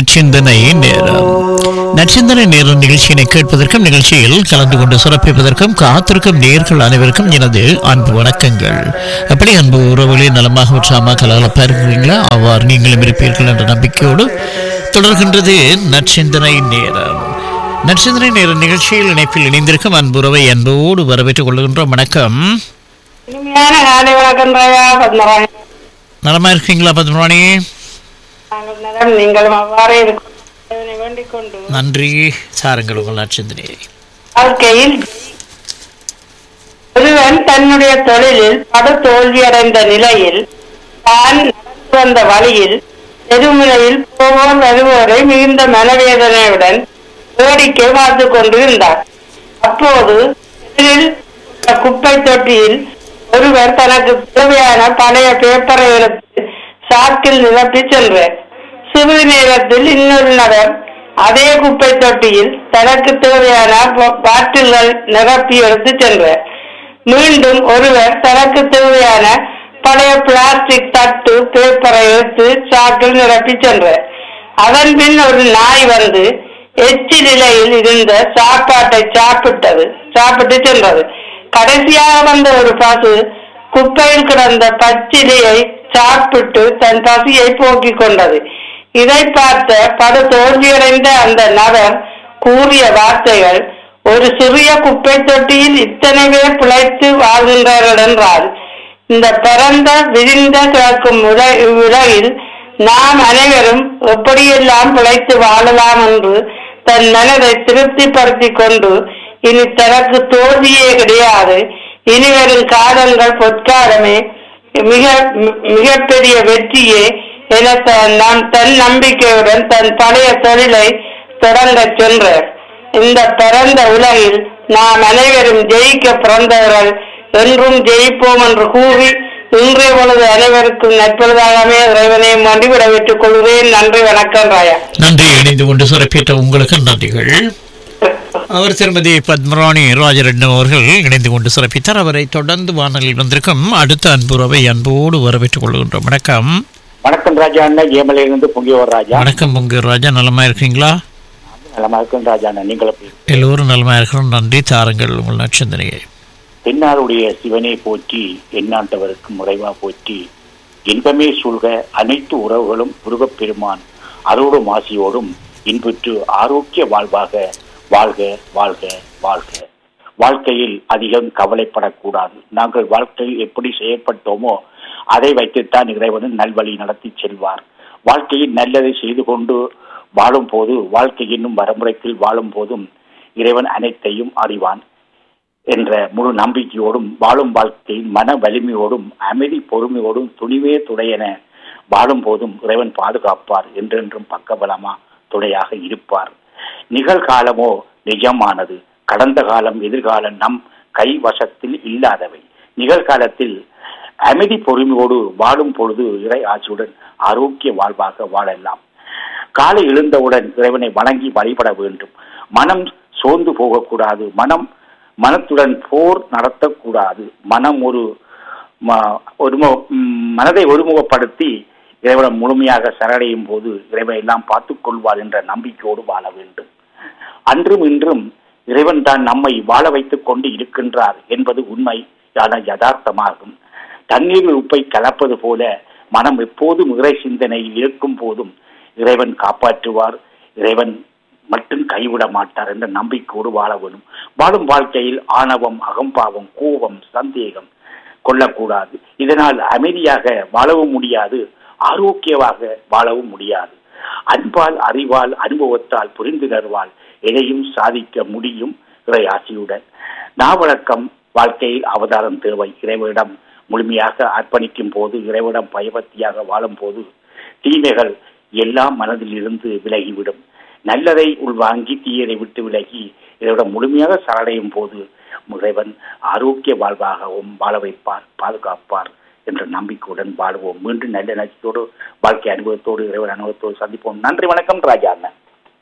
நச்சிந்தனை நேரம் நச்சிந்தனை நேரம் நிகழ்ச்சியினை கேட்பதற்கும் நிகழ்ச்சியில் கலந்து கொண்டு சிறப்பிப்பதற்கும் காத்திருக்கும் நேர்கள் அனைவருக்கும் எனது அன்பு வணக்கங்கள் எப்படி அன்பு உறவுகளே நலமாக உற்சாகமாக கலகலப்பாக இருக்கிறீங்களா அவ்வாறு நீங்களும் இருப்பீர்கள் என்ற நம்பிக்கையோடு தொடர்கின்றது நற்சிந்தனை நேரம் நற்சிந்தனை நேர நிகழ்ச்சியில் இணைப்பில் இணைந்திருக்கும் அன்புறவை அன்போடு வரவேற்றுக் கொள்கின்றோம் வணக்கம் இனிமையான காலை வணக்கம் ராயா பத்மராணி நலமா இருக்கீங்களா பத்மராணி நாங்கள் நலம் நீங்களும் அவ்வாறே இருக்கும் இறைவனை வேண்டிக் கொண்டு நன்றி சாருங்கள் உங்கள் நற்சிந்தனையை வாழ்க்கையில் ஒருவன் தன்னுடைய தொழிலில் படு தோல்வியடைந்த நிலையில் தான் நடந்து வந்த வழியில் தெருமுனையில் போவோர் வருவோரை மிகுந்த மனவேதனையுடன் வேடிக்கை பார்த்து கொண்டிருந்தார் அப்போது எதிரில் உள்ள குப்பை தொட்டியில் ஒருவர் தனக்கு தேவையான பழைய பேப்பரை எடுத்து சாக்கில் நிரப்பி சென்றார் சிறிது நேரத்தில் இன்னொரு நபர் அதே குப்பை தொட்டியில் தனக்கு தேவையான பா- பாட்டில்கள் நிரப்பி எடுத்து சென்றார் மீண்டும் ஒருவர் தனக்கு தேவையான பழைய பிளாஸ்டிக் தட்டு பேப்பரை எடுத்து சாக்கில் நிரப்பி சென்றார் அதன் பின் ஒரு நாய் வந்து எச்சி நிலையில் இருந்த சாப்பாட்டை சாப்பிட்டது சாப்பிட்டு சென்றது கடைசியாக வந்த ஒரு பசு குப்பையில் கிடந்த பச்சிலையை சாப்பிட்டு தன் பசியை போக்கிக் கொண்டது இதை பார்த்த படு தோல்வியடைந்த அந்த நபர் கூறிய வார்த்தைகள் ஒரு சிறிய குப்பை தொட்டியில் இத்தனை பேர் பிழைத்து வாழ்கின்றார்கள் என்றால் இந்த பிறந்த விரிந்த கிடக்கும் உல- உலகில் நாம் அனைவரும் எப்படியெல்லாம் பிழைத்து வாழலாம் என்று தன் மனதை திருப்திப்படுத்திக் கொண்டு இனி தனக்கு தோல்வியே கிடையாது இனி வரும் காலங்கள் பொற்காலமே மிக மி- மிகப்பெரிய வெற்றியே என தன் நம் தன் நம்பிக்கையுடன் தன் பழைய தொழிலை தொடங்கச் சென்றார் இந்த பிறந்த உலகில் நாம் அனைவரும் ஜெயிக்க பிறந்தவர்கள் என்றும் ஜெயிப்போம் என்று கூறி இன்றைய பொழுது அனைவருக்கும் நட்பொழுதாகவே இறைவனை மண்டி விடவிட்டுக் கொள்கிறேன் நன்றி வணக்கம் ராயா நன்றி இணைந்து கொண்டு சிறப்பித்த உங்களுக்கு நன்றிகள் அவர் திருமதி பத்மராணி ராஜரட்னம் அவர்கள் இணைந்து கொண்டு சிறப்பித்தார் அவரை தொடர்ந்து வானொலியில் வந்திருக்கும் அடுத்த அன்புறவை அன்போடு வரவேற்றுக் கொள்கின்றோம் வணக்கம் வணக்கம் ராஜா அண்ணன் ஏமலையிலிருந்து பொங்கியோர் ராஜா வணக்கம் உங்க ராஜா நலமா இருக்கீங்களா நலமா இருக்கும் ராஜா அண்ணன் நீங்கள் எப்படி இருக்கீங்க? எல்லோரும் நலமா இருக்கிறோம் நன்றி தாருங்கள் உங்கள் நட்சத்திரையை தென்னாருடைய சிவனை போற்றி எண்ணாண்டவருக்கு முறைவா போற்றி இன்பமே சூழ்க அனைத்து உறவுகளும் முருகப் பெருமான் அருளும் ஆசியோடும் இன்புற்று ஆரோக்கிய வாழ்வாக வாழ்க வாழ்க வாழ்க வாழ்க்கையில் அதிகம் கவலைப்படக்கூடாது நாங்கள் வாழ்க்கையில் எப்படி செயற்பட்டோமோ அதை வைத்துத்தான் இறைவனும் நல்வழி நடத்தி செல்வார் வாழ்க்கையில் நல்லதை செய்து கொண்டு வாழும் போது வாழ்க்கை என்னும் வரமுறையில் வாழும் போதும் இறைவன் அனைத்தையும் அறிவான் என்ற முழு நம்பிக்கையோடும் வாழும் வாழ்க்கையில் மன வலிமையோடும் அமைதி பொறுமையோடும் துணிவே துணையென வாழும் போதும் இறைவன் பாதுகாப்பார் என்றென்றும் பக்கபலமா துணையாக இருப்பார் நிகழ்காலமோ நிஜமானது கடந்த காலம் எதிர்காலம் நம் கைவசத்தில் இல்லாதவை நிகழ்காலத்தில் அமைதி பொறுமையோடு வாழும் பொழுது இறை ஆட்சியுடன் ஆரோக்கிய வாழ்வாக வாழலாம் காலை எழுந்தவுடன் இறைவனை வணங்கி வழிபட வேண்டும் மனம் சோர்ந்து போகக்கூடாது மனம் மனத்துடன் போர் நடத்தக்கூடாது மனம் ஒரு ம- ஒருமு ம், மனதை ஒருமுகப்படுத்தி இறைவனை முழுமையாக சரணடையும் போது இறைவனை எல்லாம் பார்த்துக் கொள்வார் என்ற நம்பிக்கையோடு வாழ வேண்டும் அன்றும் இன்றும் இறைவன் தான் நம்மை வாழ வைத்துக் கொண்டு இருக்கின்றார் என்பது உண்மையான யதார்த்தமாகும் தண்ணீரில் உப்பை கலப்பது போல மனம் எப்போதும் இறை சிந்தனையில் இருக்கும் போதும் இறைவன் காப்பாற்றுவார் இறைவன் மட்டும் கைவிட மாட்டார் என்ற நம்பிக்கையோடு வாழ வேண்டும் வாழும் வாழ்க்கையில் ஆணவம் அகம்பாவம் கோபம் சந்தேகம் கொள்ளக்கூடாது இதனால் அமைதியாக வாழவும் முடியாது ஆரோக்கியமாக வாழவும் முடியாது அன்பால் அறிவால் அனுபவத்தால் புரிந்துணர்வால் எதையும் சாதிக்க முடியும் இறை ஆசியுடன் நாவழக்கம் வாழ்க்கையில் அவதாரம் தேவை இறைவனிடம் முழுமையாக அர்ப்பணிக்கும் போது இறைவனிடம் பயபக்தியாக வாழும் போது தீமைகள் எல்லாம் மனதில் இருந்து விலகிவிடும் நல்லதை உள்வாங்கி தீயதை விட்டு விலகி இறைவனிடம் முழுமையாக சரணடையும் போது இறைவன் ஆரோக்கிய வாழ்வாகவும் வாழ வைப்பார் பாதுகாப்பார் என்ற நம்பிக்கையுடன் வாழ்வோம் மீண்டும் நல்ல நட்சத்தோடு வாழ்க்கை அனுபவத்தோடு இறைவன் அனுபவத்தோடு சந்திப்போம் நன்றி வணக்கம் ராஜா அண்ணன்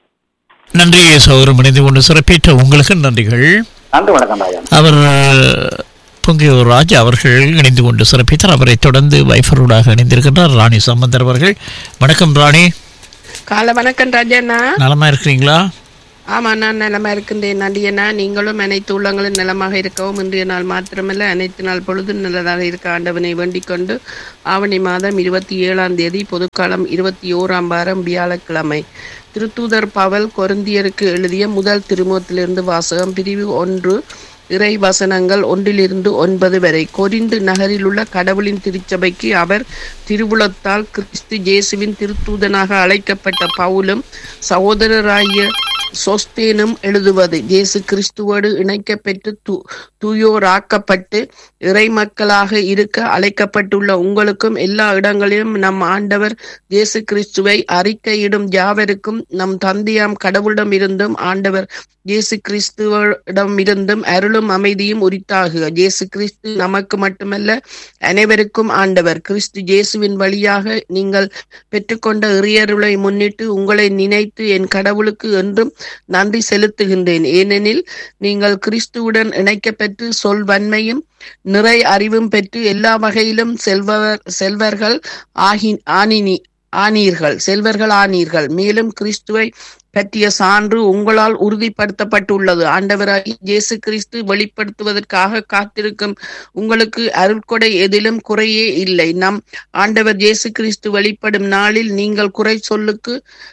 நன்றி சௌரம் இணைந்து கொண்டு சிறப்பித்த உங்களுக்கு நன்றிகள் நன்றி வணக்கம் ராஜா அண்ணன். அவர் பொங்கியூர் ராஜ் அவர்கள் இணைந்து கொண்டு சிறப்பித்தார் அவரை தொடர்ந்து வைஃபரோடாக இணைந்திருக்கின்றார் ராணி சம்பந்தர் அவர்கள் வணக்கம் ராணி காலை வணக்கம் ராஜண்ணா நலமா இருக்கிறீங்களா ஆமா நான் நலமா இருக்கின்றேன் நடிகனா நீங்களும் அனைத்து உள்ளங்களும் நலமாக இருக்கவும் இன்றைய நாள் மாத்திரமல்ல அனைத்து நாள் பொழுதும் நல்லதாக இருக்க ஆண்டவனை வேண்டிக் கொண்டு ஆவணி மாதம் இருபத்தி ஏழாம் தேதி பொதுக்காலம் இருபத்தி ஓராம் வாரம் வியாழக்கிழமை திருத்தூதர் பவல் கொருந்தியருக்கு எழுதிய முதல் திருமுகத்திலிருந்து வாசகம் பிரிவு ஒன்று இறை வசனங்கள் ஒன்றிலிருந்து ஒன்பது வரை கொரிந்து நகரில் உள்ள கடவுளின் திருச்சபைக்கு அவர் திருவுளத்தால் கிறிஸ்து இயேசுவின் திருத்தூதனாக அழைக்கப்பட்ட பவுலும் சகோதரராகிய சொஸ்தேனும் எழுதுவது இயேசு கிறிஸ்துவோடு இணைக்கப்பெற்று து தூயோராக்கப்பட்டு இறை மக்களாக இருக்க அழைக்கப்பட்டுள்ள உங்களுக்கும் எல்லா இடங்களிலும் நம் ஆண்டவர் இயேசு கிறிஸ்துவை அறிக்கையிடும் யாவருக்கும் நம் தந்தையாம் கடவுளிடம் இருந்தும் ஆண்டவர் இயேசு கிறிஸ்துவிடம் இருந்தும் அருளும் அமைதியும் உரித்தாகுக இயேசு கிறிஸ்து நமக்கு மட்டுமல்ல அனைவருக்கும் ஆண்டவர் கிறிஸ்து இயேசுவின் வழியாக நீங்கள் பெற்றுக்கொண்ட இறையருளை முன்னிட்டு உங்களை நினைத்து என் கடவுளுக்கு என்றும் நன்றி செலுத்துகின்றேன் ஏனெனில் நீங்கள் கிறிஸ்துவுடன் இணைக்கப்பெற்று சொல் வன்மையும் நிறை அறிவும் பெற்று எல்லா வகையிலும் செல்வர் செல்வர்கள் ஆகி ஆனினி ஆனீர்கள் செல்வர்கள் ஆனீர்கள் மேலும் கிறிஸ்துவை பற்றிய சான்று உங்களால் உறுதிப்படுத்தப்பட்டுள்ளது ஆண்டவராகி இயேசு கிறிஸ்து வெளிப்படுத்துவதற்காக காத்திருக்கும் உங்களுக்கு அருட்கொடை எதிலும் குறையே இல்லை நம் ஆண்டவர் இயேசு கிறிஸ்து வெளிப்படும் நாளில் நீங்கள் குறை சொல்லுக்கு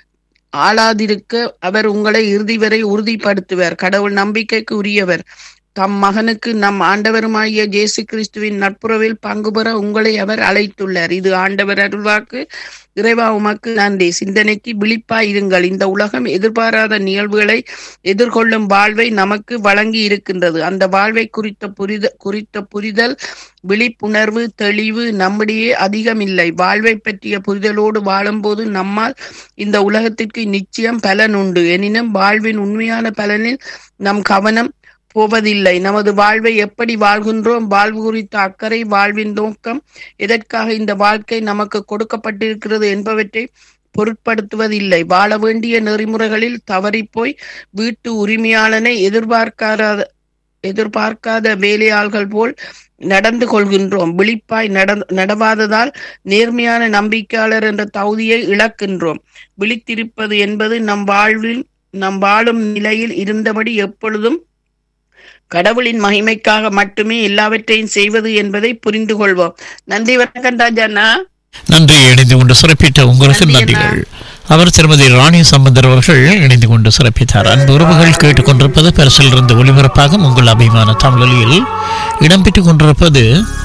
ஆளாதிருக்க அவர் உங்களை இறுதி வரை உறுதிப்படுத்துவார் கடவுள் நம்பிக்கைக்கு உரியவர் தம் மகனுக்கு நம் ஆண்டவருமாகிய இயேசு கிறிஸ்துவின் நட்புறவில் பங்கு பெற உங்களை அவர் அழைத்துள்ளார் இது ஆண்டவர் அருள்வாக்கு இறைவா உமக்கு நன்றி சிந்தனைக்கு விழிப்பாய் இருங்கள் இந்த உலகம் எதிர்பாராத நிகழ்வுகளை எதிர்கொள்ளும் வாழ்வை நமக்கு வழங்கி இருக்கின்றது அந்த வாழ்வை குறித்த புரித குறித்த புரிதல் விழிப்புணர்வு தெளிவு நம்மிடையே அதிகம் இல்லை வாழ்வை பற்றிய புரிதலோடு வாழும்போது நம்மால் இந்த உலகத்திற்கு நிச்சயம் பலன் உண்டு எனினும் வாழ்வின் உண்மையான பலனில் நம் கவனம் போவதில்லை நமது வாழ்வை எப்படி வாழ்கின்றோம் வாழ்வு குறித்த அக்கறை வாழ்வின் நோக்கம் எதற்காக இந்த வாழ்க்கை நமக்கு கொடுக்கப்பட்டிருக்கிறது என்பவற்றை பொருட்படுத்துவதில்லை வாழ வேண்டிய நெறிமுறைகளில் தவறிப்போய் வீட்டு உரிமையாளனை எதிர்பார்க்காத எதிர்பார்க்காத வேலையாள்கள் போல் நடந்து கொள்கின்றோம் விழிப்பாய் நட நடவாததால் நேர்மையான நம்பிக்கையாளர் என்ற தகுதியை இழக்கின்றோம் விழித்திருப்பது என்பது நம் வாழ்வில் நம் வாழும் நிலையில் இருந்தபடி எப்பொழுதும் கடவுளின் மகிமைக்காக மட்டுமே எல்லாவற்றையும் செய்வது என்பதை புரிந்து கொள்வோம் நன்றி வணக்கம் ராஜாண்ணா நன்றி இணைந்து கொண்டு சிறப்பித்த உங்களுக்கு நன்றி நன்றிகள் அவர் திருமதி ராணி சம்பந்தர் அவர்கள் இணைந்து கொண்டு சிறப்பித்தார் அன்பு உறவுகள் கேட்டுக்கொண்டிருப்பது பரிசில் இருந்து ஒளிபரப்பாக உங்கள் அபிமான தமிழொலியில் இடம்பெற்றுக் கொண்டிருப்பது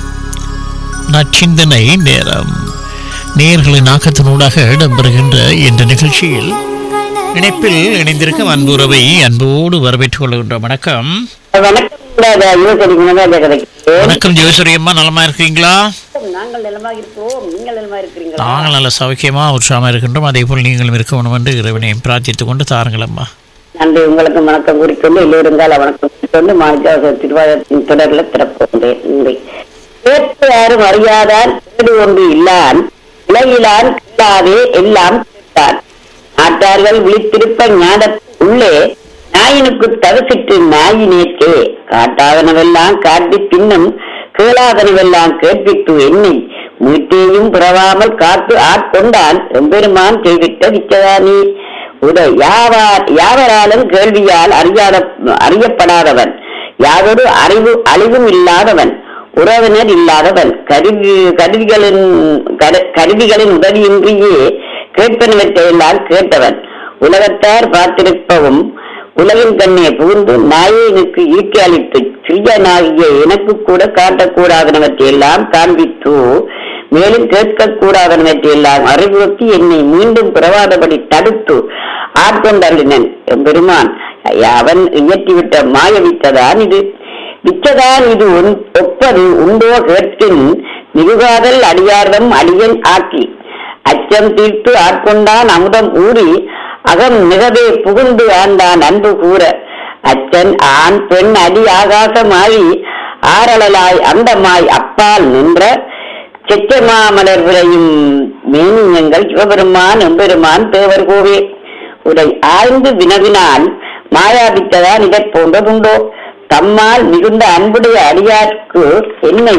நச்சிந்தனை நேரம் நேர்களின் ஆக்கத்தினூடாக இடம்பெறுகின்ற இந்த நிகழ்ச்சியில் இணைப்பில் இணைந்திருக்கும் அன்பு உறவை அன்போடு வரவேற்றுக் கொள்கின்ற வணக்கம் வணக்கம் ராஜா யுவசரி குணராஜா கிடைக்கு வணக்கம் ஜெயசூரி அம்மா நலமா இருக்கீங்களா நாங்கள் நலமாக இருக்கிறோம் நீங்கள் நலமா இருக்கிறீங்களா நாங்கள் நல்ல சௌக்கியமா உற்சாகமா இருக்கின்றோம் அதே போல் நீங்களும் இருக்க வேணும் என்று இறைவனையும் பிரார்த்தித்துக் கொண்டு தாருங்கள் அம்மா நன்றி உங்களுக்கு வணக்கம் கூறிக்கொண்டு எல்லோருந்தால் வணக்கம் கூறிக்கொண்டு மாஜாச திருவாரத்தின் தொடரில் திறப்போன்றேன் நன்றி கேட்டு யாரும் அறியாதான் கேடு ஒன்று இல்லான் இலையிலான் கேளாதே எல்லாம் கேட்டான் நாட்டார்கள் விழித்திருப்ப ஞானத்து உள்ளே நாயினுக்கு தவசிட்டு நாயினேற்கே காட்டாதனவெல்லாம் காட்டி பின்னும் கேளாதனவெல்லாம் கேட்பித்து எண்ணி மீட்டேயும் பிறவாமல் காத்து ஆட்கொண்டான் எம்பெருமான் செய்விட்ட விச்சதானி உதை யாவார் யாவராலும் கேள்வியால் அறியாத அறியப்படாதவன் யாதொரு அறிவு அழிவும் இல்லாதவன் உறவினர் இல்லாதவன் கருவி கருவிகளின் கரு- கருவிகளின் உதவியின்றியே கேட்பனவற்றையெல்லாம் கேட்டவன் உலகத்தார் பார்த்திருப்பவும் உலகின் கண்ணே புகுந்து நாயேனுக்கு ஈட்டி அளித்து சிறியனாகிய எனக்கு கூட காட்டக்கூடாதனவற்றையெல்லாம் காண்பித்து மேலும் கேட்கக்கூடாதனவற்றையெல்லாம் அறிவுறுத்தி என்னை மீண்டும் பிறவாதபடி தடுத்து ஆட்கொண்டருளினன் எம்பெருமான் அவன் இயற்றிவிட்ட மாய வித்ததான் இது வித்ததான் இது ஒன்- ஒப்பது உண்டோ கேட்கின் மிகுகாதல் அடியார்தம் அடியன் ஆக்கி அச்சம் தீர்த்து ஆட்கொண்டான் அமுதம் ஊறி அகம் மிகவே புகுந்து ஆண்டான் அன்பு கூற அச்சன் ஆண் பெண் அடி ஆகாசமாயி ஆரழலாய் அந்தமாய் அப்பால் நின்ற செச்சமாமலர் விளையும் மேனியங்கள் சிவபெருமான் எம்பெருமான் தேவர் கோவே உரை ஆழ்ந்து வினவினால் மாயாபித்ததான் இதை போன்றதுண்டோ தம்மால் மிகுந்த அன்புடைய அடியார்க்கு என்னை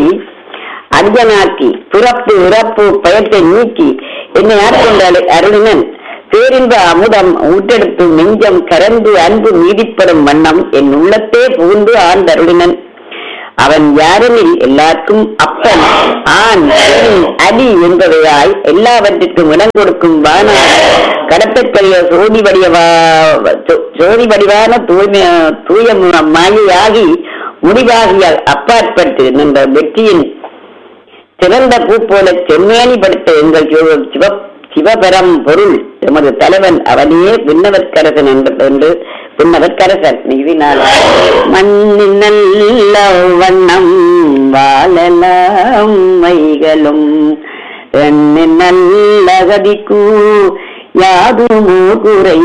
அஞ்சனாக்கி பிறப்பு இறப்பு பயத்தை நீக்கி என்னை ஆட்கொண்ட அருளினன் பேரின்ப அமுதம் ஊற்றெடுத்து நெஞ்சம் கரந்து அன்பு நீதிப்படும் வண்ணம் என் உள்ளத்தே புகுந்து ஆண்டருளினன் அவன் யாரெனில் எல்லாருக்கும் அப்பன் ஆண் பெண் அடி என்பவையாய் எல்லாவற்றிற்கும் இடம் கொடுக்கும் வான கடப்பற்கரிய சோதி வடிவா சோ- சோதி வடிவான தூய்மை தூய ம- மாயையாகி முடிவாகிய அப்பாற்பட்டு நின்ற வெற்றியின் சிறந்த பூ போல செம்மேனிப்படுத்த எங்கள் சிவ- சிவ சிவபரம் பொருள் எமது தலைவன் அவனையே விண்ணவர்க்கரசன் என்று என்று விண்ணவர்க்கரசன் நீதினால் மண்ணின் நல்ல வண்ணம் வாழலாம் மைகளும் எண்ணின் நல்ல கதிக்கு யாதுமோ குறை